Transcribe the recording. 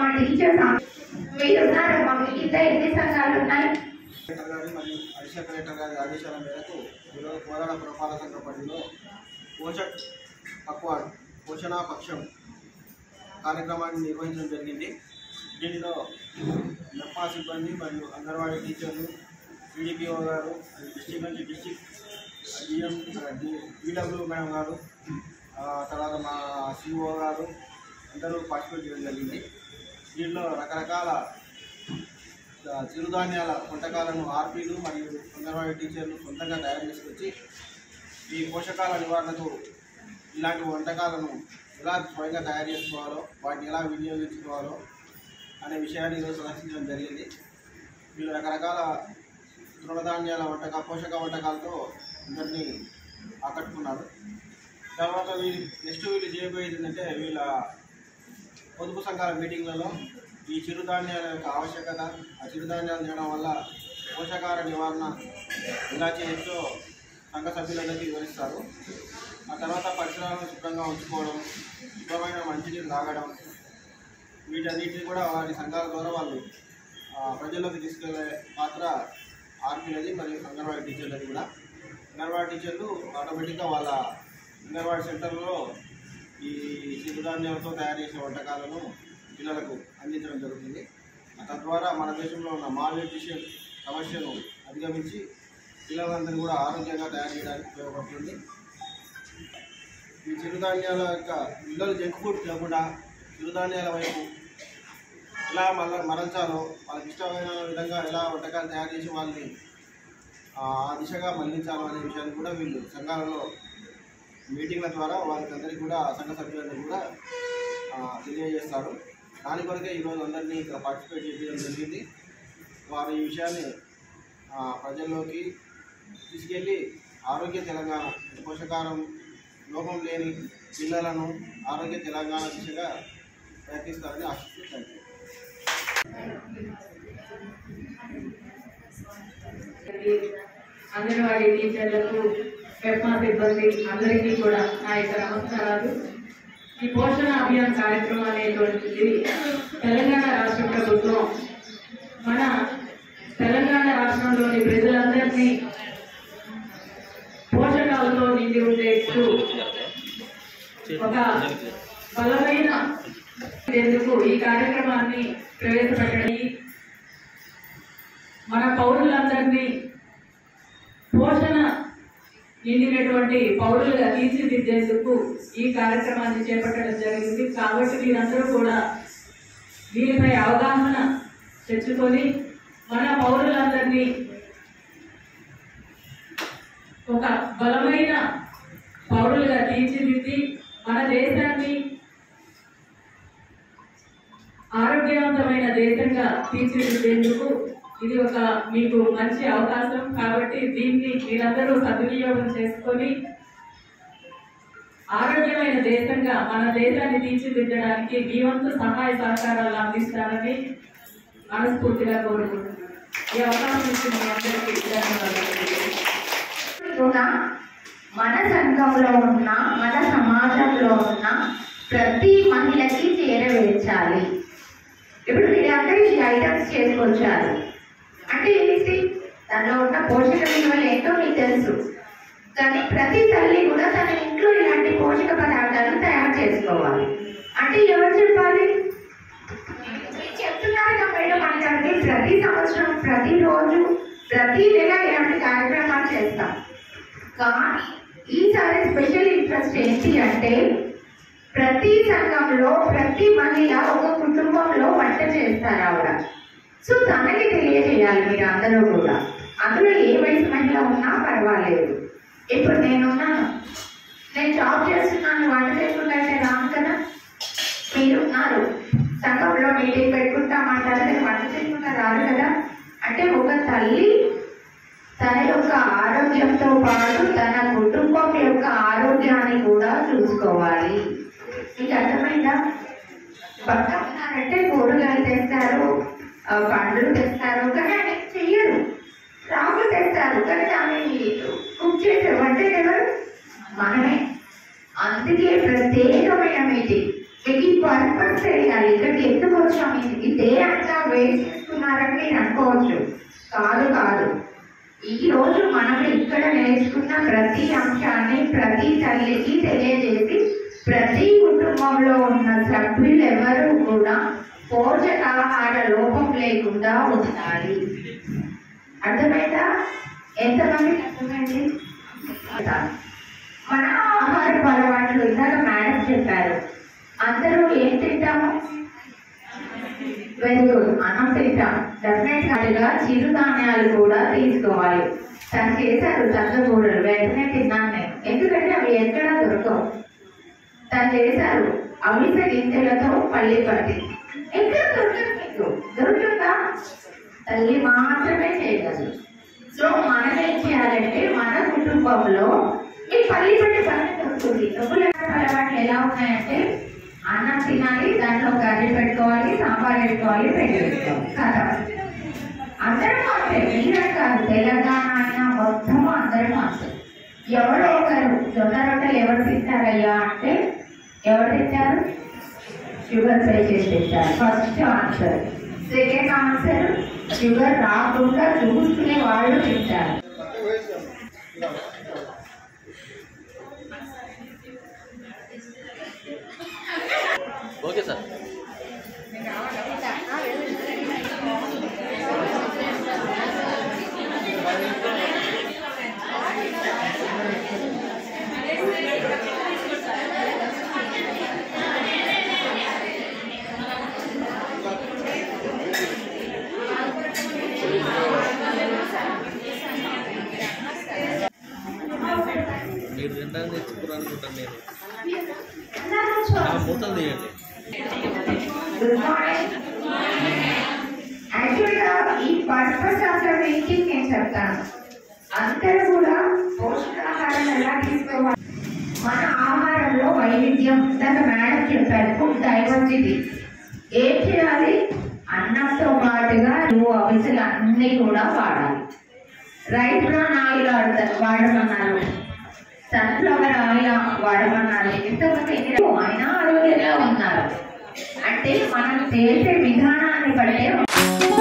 teachers మీరు ఉన్నారు మా మీ కింద ఎన్ని సంఘాలు ఉన్నాయి కలెక్టర్ గారి మరియు అడిషనల్ కలెక్టర్ గారి ఆదేశాల మేరకు ఈరోజు కోదాడ పురపాలక సంఘ పరిధిలో పోషక్ పక్వాడ్ పోషణ పక్షం కార్యక్రమాన్ని నిర్వహించడం జరిగింది దీనిలో మెప్పా సిబ్బంది మరియు అంగన్వాడీ టీచర్లు సిడిపిఓ గారు డిస్టిక్ నుంచి డిస్టిక్ డిఎం ఈడబ్ల్యూ మేడం గారు ఆ, తర్వాత మా సిఓ గారు అందరూ పార్టిసిపేట్ చేయడం జరిగింది దీనిలో రకరకాల ఆ, చిరుధాన్యాల వంటకాలను ఆర్పీలు మరియు అంగన్వాడీ టీచర్లు సొంతంగా తయారు చేసుకొచ్చి ఈ పోషకాల నివారణకు ఇలాంటి వంటకాలను ఎలా స్వయంగా తయారు చేసుకోవాలో వాటిని ఎలా వినియోగించుకోవాలో అనే విషయాన్ని ఈరోజు సందర్శించడం జరిగింది వీళ్ళు రకరకాల తృణధాన్యాల వంటక పోషక వంటకాలతో అందరినీ ఆకట్టుకున్నారు తర్వాత వీళ్ళు నెక్స్ట్ వీళ్ళు చేయబోయేది ఏంటంటే వీళ్ళ పొదుపు సంఘాల మీటింగ్లలో ఈ చిరుధాన్యాల యొక్క ఆవశ్యకత ఆ చిరుధాన్యాలు తినడం వల్ల పోషకాహార నివారణ ఎలా చేయొచ్చో సంఘ సభ్యులందరికీ వివరిస్తారు ఆ తర్వాత పరిసరాలను శుభ్రంగా ఉంచుకోవడం శుభ్రమైన మంచినీరు తాగడం వీటన్నిటిని కూడా వారి సంఘాల ద్వారా వాళ్ళు ఆ, ప్రజల్లోకి తీసుకెళ్లే పాత్ర ఆర్పీలది మరియు అంగన్వాడీ టీచర్లది కూడా అంగన్వాడీ టీచర్లు ఆటోమేటిక్గా వాళ్ళ అంగన్వాడీ సెంటర్లో ఈ చిరుధాన్యాలతో తయారు చేసే వంటకాలను పిల్లలకు అందించడం జరుగుతుంది ఆ తద్వారా మన దేశంలో ఉన్న మాల్ న్యూట్రిషన్ సమస్యను అధిగమించి పిల్లలందరినీ కూడా ఆరోగ్యంగా తయారు చేయడానికి ఉపయోగపడుతుంది ఈ చిరుధాన్యాల యొక్క పిల్లలు జంక్ ఫుడ్ కాకుండా చిరుధాన్యాల వైపు ఎలా మళ్ళీ మరల్చాలో వాళ్ళకి ఇష్టమైన విధంగా ఎలా వంటకాలు తయారు చేసి వాళ్ళని ఆ ఆ దిశగా మళ్లించాలో అనే విషయాన్ని కూడా వీళ్ళు సంఘాలలో మీటింగ్ల ద్వారా వాళ్ళకి అందరికీ కూడా సంఘ సభ్యులందరికీ కూడా ఆ, తెలియజేస్తారు దాని కొరకే ఈరోజు అందరినీ ఇక్కడ పార్టిసిపేట్ చేయడం జరిగింది వారు ఈ విషయాన్ని ఆ, ప్రజల్లోకి తీసుకెళ్ళి ఆరోగ్య తెలంగాణ పోషకాహారం లోపం లేని పిల్లలను ఆరోగ్య తెలంగాణ దిశగా ప్రయత్నిస్తారని ఆశిస్తున్నాను అంగన్వాడీ టీచర్లకు పెప్మా సిబ్బంది అందరికీ కూడా నా యొక్క నమస్కారాలు ఈ పోషణ అభియాన్ కార్యక్రమం అనేటువంటిది తెలంగాణ రాష్ట్ర ప్రభుత్వం మన తెలంగాణ రాష్ట్రంలోని ప్రజలందరినీ పోషకాలతో నిండి ఉండేట్టు ఒక బలమైన ఎందుకు ఈ కార్యక్రమాన్ని ప్రవేశపెట్టడం మన పౌరులందరినీ పోషణ నిండినటువంటి పౌరులుగా తీర్చిదిద్దేందుకు ఈ కార్యక్రమాన్ని చేపట్టడం జరిగింది కాబట్టి మీరందరూ కూడా దీనిపై అవగాహన తెచ్చుకొని మన పౌరులందరినీ ఒక బలమైన పౌరులుగా తీర్చిదిద్ది మన దేశాన్ని ఆరోగ్యవంతమైన దేశంగా తీర్చిదిద్దేందుకు ఇది ఒక మీకు మంచి అవకాశం కాబట్టి దీన్ని మీరందరూ సద్వినియోగం చేసుకొని ఆరోగ్యమైన దేశంగా మన దేశాన్ని తీర్చిదిద్దడానికి మీ వంతు సహాయ సహకారాలు అందిస్తారని మనస్ఫూర్తిగా కోరుకుంటున్నాను ఈ అవకాశం ఇచ్చిన మీ అందరికీ ధన్యవాదాలు కూడా మన సంఘంలో ఉన్న మన సమాజంలో ఉన్న ప్రతి మహిళకి చేరవేర్చాలి ఇప్పుడు మీరందరూ ఈ ఐటమ్స్ చేసుకొచ్చారు అంటే ఏంటి దానిలో ఉన్న పోషక విలువలు ఏంటో మీకు తెలుసు కానీ ప్రతి తల్లి కూడా తన ఇంట్లో ఇలాంటి పోషక పదార్థాలు తయారు చేసుకోవాలి అంటే ఎవరు చెప్పాలి మీరు చెప్తున్నారు కదా మేడం అంటే ప్రతి సంవత్సరం ప్రతిరోజు ప్రతి నెల ఇలాంటి కార్యక్రమాలు చేస్తాం కానీ ఈసారి స్పెషల్ ఇంట్రెస్ట్ ఏంటి అంటే ప్రతి సంఘంలో ప్రతి మహిళ ఒక కుటుంబంలో వంట చేస్తారు ఆవిడ సో తనకి తెలియజేయాలి మీరు అందరూ కూడా అందులో ఏ వయసు మహిళ ఉన్నా పర్వాలేదు ఇప్పుడు నేనున్నాను నేను జాబ్ చేస్తున్నాను వంట చేసుకుంటే రాను కదా మీరున్నారు సంఘంలో మీటింగ్ పెట్టుకుంటామంటారు నేను వంట చేసుకుంటా రాదు కదా అంటే ఒక తల్లి తన యొక్క ఆరోగ్యంతో పాటు తన కుటుంబం యొక్క ఆరోగ్యాన్ని కూడా చూసుకోవాలి మీకు అర్థమైందా భర్త ఉన్నారంటే కూరగాయలు తెస్తారు ఆ, పండ్లు తెస్తారు కానీ ఆయన చెయ్యరు రాగులు తెస్తారు కానీ దాన్ని కుక్ చేసే వంట ఎవరు మనమే అందుకే ప్రత్యేకమైన మీటింగ్ మీకు ఈ పర్పస్ తెలియాలి ఇక్కడికి ఎందుకు వచ్చాం ఇది ఇదే అంతా వేస్ట్ చేసుకున్నారని మీరు అనుకోవచ్చు కాదు కాదు ఈ రోజు మనం ఇక్కడ నేర్చుకున్న ప్రతి అంశాన్ని ప్రతి తల్లికి తెలియజేసి ప్రతి కుటుంబంలో ఉన్న సభ్యులు ఎవరు కూడా పోషకాహార లోపం లేకుండా ఉండాలి అర్థమైందా ఎంతమందికి అర్థమైంది మన ఆహార అలవాట్లు ఇందాక మేడం చెప్పారు అందరూ ఏం తింటాము వెరీ గుడ్ అన్నం తింటాం డెఫినెట్ గా చిరుధాన్యాలు కూడా తీసుకోవాలి తను చేశారు చంద్రగూడలు వెంటనే తిన్నాను నేను ఎందుకంటే అవి ఎక్కడా దొరకవు తను చేశారు అవిసె గింజలతో పల్లి పట్టి ఎక్కడ దొరకదు మీకు దొరుకుతుందా తల్లి మాత్రమే చేయగలదు సో మనం ఏం చేయాలంటే మన కుటుంబంలో ఈ పల్లి పట్టి పని దొరుకుతుంది డబ్బులు అలవాట్లు ఎలా ఉన్నాయంటే అన్నం తినాలి దాంట్లో కర్రీ పెట్టుకోవాలి సాంబార్ పెట్టుకోవాలి పెట్టి పెట్టుకోవాలి కదా అందరం అంతే మీరే కాదు తెలంగాణ అయినా మొత్తం అందరం అంతే ఎవరో ఒకరు జొన్న రొట్టెలు ఎవరు తింటారయ్యా అంటే ఎవరు తింటారు షుగర్ పేషెంట్ తింటారు first answer second answer sugar రాకుండా చూసుకునే వాళ్ళు తింటారు ఓకే సార్ మీరు తినడానికి తెచ్చుకోవాలనుకుంటాను నేను ఆ మూతలు తీయండి గుడ్ మార్నింగ్ యాక్చువల్గా ఈ పర్పస్ ఆఫ్ ద మీటింగ్ నేను చెప్తాను అందరూ కూడా పోషకాహారం ఎలా తీసుకోవాలి మన ఆహారంలో వైవిధ్యం ఇందాక మేడం చెప్పారు ఫుడ్ డైవర్సిటీ ఏం చేయాలి అన్నంతో పాటుగా నువ్వు అవిసలు అన్నీ కూడా వాడాలి రైట్ బ్రౌన్ ఆయిల్ వాడతారు వాడమన్నారు సన్ఫ్లవర్ ఆయిల్ వాడమన్నారు ఎంతమంది ఎన్ని- ఆయన ఆరోగ్యంగా ఉన్నారు అంటే మనం చేసే విధానాన్ని బట్టే